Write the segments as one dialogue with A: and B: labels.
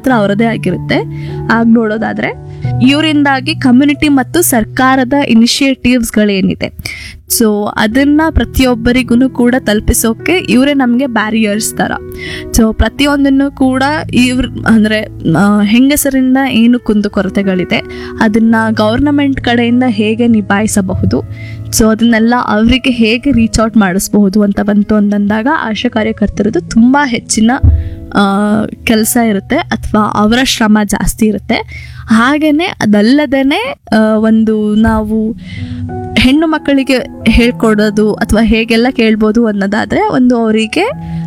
A: ಮಾತ್ರ ಅವರದೇ ಆಗಿರುತ್ತೆ ಆಗ ನೋಡೋದಾದ್ರೆ ಇವರಿಂದಾಗಿ ಕಮ್ಯುನಿಟಿ ಮತ್ತು ಸರ್ಕಾರದ ಇನಿಷಿಯೇಟಿವ್ಸ್ಗಳೇನಿದೆ ಸೊ ಅದನ್ನ ಪ್ರತಿಯೊಬ್ಬರಿಗೂ ಕೂಡ ತಲುಪಿಸೋಕೆ ಇವರೇ ನಮಗೆ ಬ್ಯಾರಿಯರ್ಸ್ ಥರ ಸೊ ಪ್ರತಿಯೊಂದನ್ನು ಕೂಡ ಇವ್ರ ಅಂದರೆ ಹೆಂಗಸರಿಂದ ಏನು ಕುಂದುಕೊರತೆಗಳಿದೆ ಅದನ್ನ ಗೌರ್ನಮೆಂಟ್ ಕಡೆಯಿಂದ ಹೇಗೆ ನಿಭಾಯಿಸಬಹುದು ಸೊ ಅದನ್ನೆಲ್ಲ ಅವರಿಗೆ ಹೇಗೆ ರೀಚ್ ಔಟ್ ಮಾಡಿಸ್ಬಹುದು ಅಂತ ಬಂತು ಅಂತಂದಾಗ ಆಶಾ ಕಾರ್ಯಕರ್ತರದ್ದು ತುಂಬ ಹೆಚ್ಚಿನ ಕೆಲಸ ಇರುತ್ತೆ ಅಥವಾ ಅವರ ಶ್ರಮ ಜಾಸ್ತಿ ಇರುತ್ತೆ ಹಾಗೆಯೇ ಅದಲ್ಲದೇ ಒಂದು ನಾವು ಹೆಣ್ಣು ಮಕ್ಕಳಿಗೆ ಹೇಳ್ಕೊಡೋದು ಅಥವಾ ಹೇಗೆಲ್ಲ ಕೇಳ್ಬೋದು ಅನ್ನೋದಾದರೆ ಒಂದು ಅವರಿಗೆ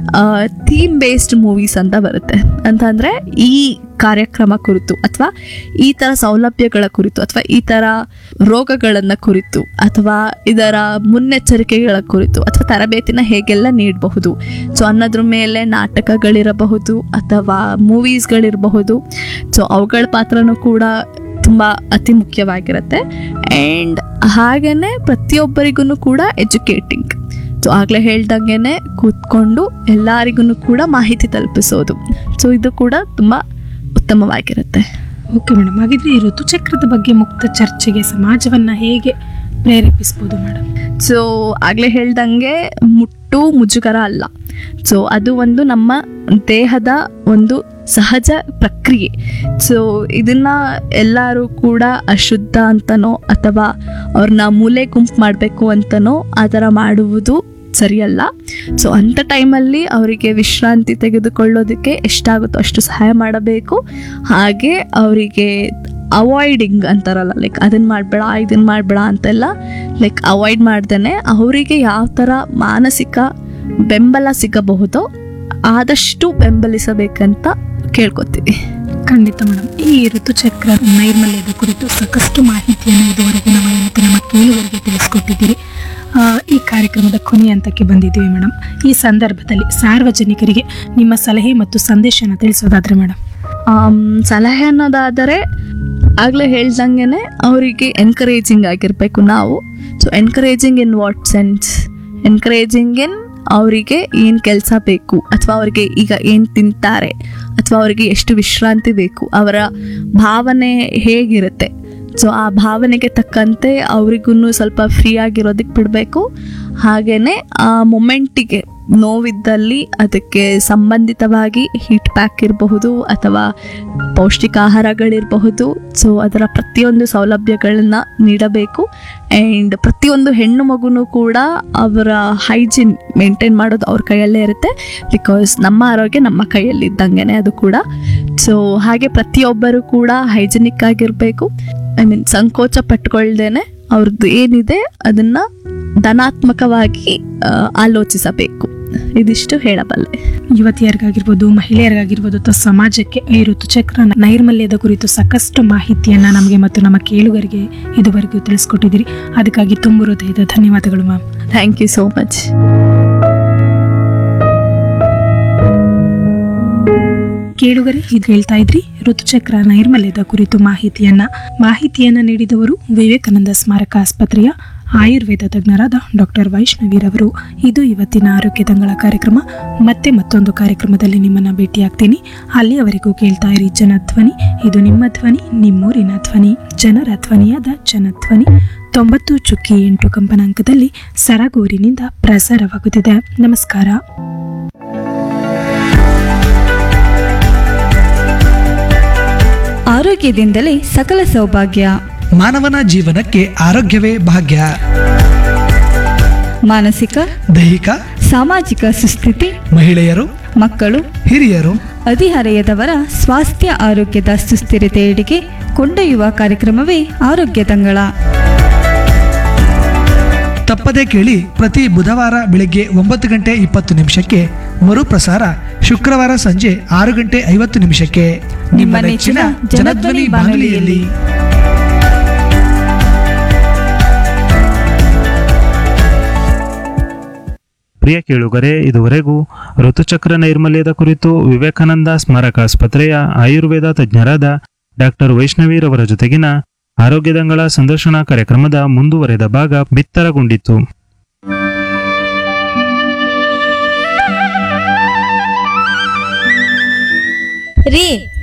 A: ಥೀಮ್ ಬೇಸ್ಡ್ ಮೂವೀಸ್ ಅಂತ ಬರುತ್ತೆ ಅಂತಂದರೆ ಈ ಕಾರ್ಯಕ್ರಮ ಕುರಿತು ಅಥವಾ ಈ ಥರ ಸೌಲಭ್ಯಗಳ ಕುರಿತು ಅಥವಾ ಈ ಥರ ರೋಗಗಳನ್ನು ಕುರಿತು ಅಥವಾ ಇದರ ಮುನ್ನೆಚ್ಚರಿಕೆಗಳ ಕುರಿತು ಅಥವಾ ತರಬೇತಿನ ಹೇಗೆಲ್ಲ ನೀಡಬಹುದು ಸೊ ಅನ್ನೋದ್ರ ಮೇಲೆ ನಾಟಕಗಳಿರಬಹುದು ಅಥವಾ ಮೂವೀಸ್ಗಳಿರಬಹುದು ಸೊ ಅವುಗಳ ಪಾತ್ರನೂ ಕೂಡ ತುಂಬ ಅತಿ ಮುಖ್ಯವಾಗಿರುತ್ತೆ ಆ್ಯಂಡ್ ಹಾಗೆಯೇ ಪ್ರತಿಯೊಬ್ಬರಿಗೂ ಕೂಡ ಎಜುಕೇಟಿಂಗ್ ಸೊ ಆಗಲೇ ಹೇಳ್ದಂಗೆ ಕೂತ್ಕೊಂಡು ಎಲ್ಲರಿಗೂ ಕೂಡ ಮಾಹಿತಿ ತಲುಪಿಸೋದು ಸೊ ಇದು ಕೂಡ ತುಂಬ ಉತ್ತಮವಾಗಿರುತ್ತೆ
B: ಓಕೆ ಮೇಡಮ್ ಹಾಗಿದ್ರೆ ಈ ಋತುಚಕ್ರದ ಬಗ್ಗೆ ಮುಕ್ತ ಚರ್ಚೆಗೆ ಸಮಾಜವನ್ನ ಹೇಗೆ ಪ್ರೇರೇಪಿಸ್ಬೋದು ಮೇಡಮ್
A: ಸೊ ಆಗಲೇ ಹೇಳ್ದಂಗೆ ಮುಟ್ಟು ಮುಜುಗರ ಅಲ್ಲ ಸೊ ಅದು ಒಂದು ನಮ್ಮ ದೇಹದ ಒಂದು ಸಹಜ ಪ್ರಕ್ರಿಯೆ ಸೊ ಇದನ್ನ ಎಲ್ಲರೂ ಕೂಡ ಅಶುದ್ಧ ಅಂತನೋ ಅಥವಾ ಅವ್ರನ್ನ ಮೂಲೆ ಗುಂಪು ಮಾಡಬೇಕು ಅಂತನೋ ಆ ಥರ ಮಾಡುವುದು ಸರಿಯಲ್ಲ ಸೊ ಅಂಥ ಟೈಮಲ್ಲಿ ಅವರಿಗೆ ವಿಶ್ರಾಂತಿ ತೆಗೆದುಕೊಳ್ಳೋದಕ್ಕೆ ಎಷ್ಟಾಗುತ್ತೋ ಅಷ್ಟು ಸಹಾಯ ಮಾಡಬೇಕು ಹಾಗೆ ಅವರಿಗೆ ಅವಾಯ್ಡಿಂಗ್ ಅಂತಾರಲ್ಲ ಲೈಕ್ ಅದನ್ನು ಮಾಡಬೇಡ ಇದನ್ನು ಮಾಡಬೇಡ ಅಂತೆಲ್ಲ ಲೈಕ್ ಅವಾಯ್ಡ್ ಮಾಡ್ದೇ ಅವರಿಗೆ ಯಾವ ಥರ ಮಾನಸಿಕ ಬೆಂಬಲ ಸಿಗಬಹುದೋ ಆದಷ್ಟು ಬೆಂಬಲಿಸಬೇಕಂತ ಕೇಳ್ಕೊತೀವಿ
B: ಖಂಡಿತ ಮೇಡಮ್ ಈ ಋತುಚಕ್ರ ನೈರ್ಮಲ್ಯದ ಕುರಿತು ಸಾಕಷ್ಟು ಮಾಹಿತಿಯನ್ನು ಇದುವರೆಗೂ ನಮ್ಮ ಮತ್ತು ನಮ್ಮ ಕೇಳುವರಿಗೆ ತಿಳಿಸ್ಕೊಟ್ಟಿದ್ದೀರಿ ಆ, ಈ ಕಾರ್ಯಕ್ರಮದ ಕೊನೆಯ ಹಂತಕ್ಕೆ ಬಂದಿದ್ದೀವಿ ಮೇಡಮ್ ಈ ಸಂದರ್ಭದಲ್ಲಿ ಸಾರ್ವಜನಿಕರಿಗೆ ನಿಮ್ಮ ಸಲಹೆ ಮತ್ತು ಸಂದೇಶನ ತಿಳಿಸೋದಾದ್ರೆ ಮೇಡಮ್
A: ಆಮ್, ಸಲಹೆ ಅನ್ನೋದಾದರೆ ಆಗಲೇ ಹೇಳ್ದಂಗೆ ಅವರಿಗೆ ಎನ್ಕರೇಜಿಂಗ್ ಆಗಿರಬೇಕು ನಾವು so encouraging in what sense encouraging in ಅವರಿಗೆ ಏನು ಕೆಲಸ ಬೇಕು ಅಥವಾ ಅವರಿಗೆ ಈಗ ಏನು ತಿಂತಾರೆ ಅಥವಾ ಅವರಿಗೆ ಎಷ್ಟು ವಿಶ್ರಾಂತಿ ಬೇಕು ಅವರ ಭಾವನೆ ಹೇಗಿರುತ್ತೆ ಸೊ ಆ ಭಾವನೆಗೆ ತಕ್ಕಂತೆ ಅವ್ರಿಗೂ ಸ್ವಲ್ಪ ಫ್ರೀ ಆಗಿರೋದಕ್ಕೆ ಬಿಡಬೇಕು ಹಾಗೆಯೇ ಆ ಮೊಮೆಂಟಿಗೆ ನೋವಿದ್ದಲ್ಲಿ ಅದಕ್ಕೆ ಸಂಬಂಧಿತವಾಗಿ ಹೀಟ್ ಪ್ಯಾಕ್ ಇರಬಹುದು ಅಥವಾ ಪೌಷ್ಟಿಕ ಆಹಾರಗಳಿರಬಹುದು ಸೊ ಅದರ ಪ್ರತಿಯೊಂದು ಸೌಲಭ್ಯಗಳನ್ನು ನೀಡಬೇಕು ಆ್ಯಂಡ್ ಪ್ರತಿಯೊಂದು ಹೆಣ್ಣು ಮಗುನೂ ಕೂಡ ಅವರ ಹೈಜಿನ್ ಮೇಂಟೈನ್ ಮಾಡೋದು ಅವ್ರ ಕೈಯಲ್ಲೇ ಇರುತ್ತೆ ಬಿಕಾಸ್ ನಮ್ಮ ಆರೋಗ್ಯ ನಮ್ಮ ಕೈಯಲ್ಲಿ ಇದ್ದಂಗೆ ಅದು ಕೂಡ ಸೊ ಹಾಗೆ ಪ್ರತಿಯೊಬ್ಬರು ಕೂಡ ಹೈಜಿನಿಕ್ ಆಗಿರಬೇಕು ಐ ಮೀನ್ ಸಂಕೋಚ ಪಟ್ಕೊಳ್ದೇನೆ ಅವ್ರದ್ದು ಏನಿದೆ ಅದನ್ನು ಧನಾತ್ಮಕವಾಗಿ ಆ, ಆಲೋಚಿಸಬೇಕು ಇದಿಷ್ಟು ಹೇಳಬಲ್ಲೆ
B: ಯುವತಿಯರಿಗಾಗಿರ್ಬೋದು ಮಹಿಳೆಯರಿಗಾಗಿರ್ಬೋದು ಅಥವಾ ಸಮಾಜಕ್ಕೆ ಈ ಋತುಚಕ್ರ ನೈರ್ಮಲ್ಯದ ಕುರಿತು ಸಾಕಷ್ಟು ಮಾಹಿತಿಯನ್ನ ನಮಗೆ ಮತ್ತು ನಮ್ಮ ಕೇಳುಗರಿಗೆ ಇದುವರೆಗೂ ತಿಳಿಸ್ಕೊಟ್ಟಿದ್ದೀರಿ ಅದಕ್ಕಾಗಿ ತುಂಬ ಹೃದಯದ ಧನ್ಯವಾದಗಳು ma'am
A: thank you so much
B: ಕೇಳುಗರೆ ಇದು ಹೇಳ್ತಾ ಇದ್ರಿ ಋತುಚಕ್ರ ನೈರ್ಮಲ್ಯದ ಕುರಿತು ಮಾಹಿತಿಯನ್ನ ಮಾಹಿತಿಯನ್ನ ನೀಡಿದವರು ವಿವೇಕಾನಂದ ಸ್ಮಾರಕ ಆಸ್ಪತ್ರೆಯ ಆಯುರ್ವೇದ ತಜ್ಞರಾದ ಡಾಕ್ಟರ್ ವೈಷ್ಣವಿರವರು ಇದು ಇವತ್ತಿನ ಆರೋಗ್ಯ ತಂಗಳ ಕಾರ್ಯಕ್ರಮ ಮತ್ತೆ ಮತ್ತೊಂದು ಕಾರ್ಯಕ್ರಮದಲ್ಲಿ ನಿಮ್ಮನ್ನ ಭೇಟಿಯಾಗ್ತೀನಿ ಅಲ್ಲಿಯವರೆಗೂ ಕೇಳ್ತಾ ಇರಿ ಜನಧ್ವನಿ ಇದು ನಿಮ್ಮ ಧ್ವನಿ ನಿಮ್ಮೂರಿನ ಧ್ವನಿ ಜನರ ಧ್ವನಿಯಾದ ಜನಧ್ವನಿ ತೊಂಬತ್ತು ಚುಕ್ಕಿ ಎಂಟು ಕಂಪನಾಂಕದಲ್ಲಿ ಸರಗೂರಿನಿಂದ ಪ್ರಸಾರವಾಗುತ್ತಿದೆ ನಮಸ್ಕಾರ
C: ಆರೋಗ್ಯದಿಂದಲೇ ಸಕಲ ಸೌಭಾಗ್ಯ
D: ಮಾನವನ ಜೀವನಕ್ಕೆ ಆರೋಗ್ಯವೇ ಭಾಗ್ಯ
C: ಮಾನಸಿಕ
D: ದೈಹಿಕ
C: ಸಾಮಾಜಿಕ ಸುಸ್ಥಿತಿ
D: ಮಹಿಳೆಯರು
C: ಮಕ್ಕಳು
D: ಹಿರಿಯರು
C: ಹದಿಹರೆಯದವರ ಸ್ವಾಸ್ಥ್ಯ ಆರೋಗ್ಯದ ಸುಸ್ಥಿರತೆಯೆಡೆಗೆ ಕೊಂಡೊಯ್ಯುವ ಕಾರ್ಯಕ್ರಮವೇ ಆರೋಗ್ಯ ತಂಗಳ
D: ತಪ್ಪದೇ ಕೇಳಿ ಪ್ರತಿ ಬುಧವಾರ ಬೆಳಗ್ಗೆ ಒಂಬತ್ತು ಗಂಟೆ ಇಪ್ಪತ್ತು ನಿಮಿಷಕ್ಕೆ ಮರುಪ್ರಸಾರ ಶುಕ್ರವಾರ ಸಂಜೆ ಆರು ಗಂಟೆ ಐವತ್ತು ನಿಮಿಷಕ್ಕೆ ನಿಮ್ಮ ನೆಚ್ಚಿನ ಜನಧ್ವನಿ ಬಾನುಲಿಯಲ್ಲಿ
E: ಪ್ರಿಯ ಕೇಳುಗರೆ ಇದುವರೆಗೂ ಋತುಚಕ್ರ ನೈರ್ಮಲ್ಯದ ಕುರಿತು ವಿವೇಕಾನಂದ ಸ್ಮಾರಕ ಆಸ್ಪತ್ರೆಯ ಆಯುರ್ವೇದ ತಜ್ಞರಾದ ಡಾಕ್ಟರ್ ವೈಷ್ಣವಿರವರ ಜೊತೆಗಿನ ಆರೋಗ್ಯದಂಗಳ ಸಂದರ್ಶನ ಕಾರ್ಯಕ್ರಮದ ಮುಂದುವರೆದ ಭಾಗ ಬಿತ್ತರಗೊಂಡಿತ್ತು
F: ರೀ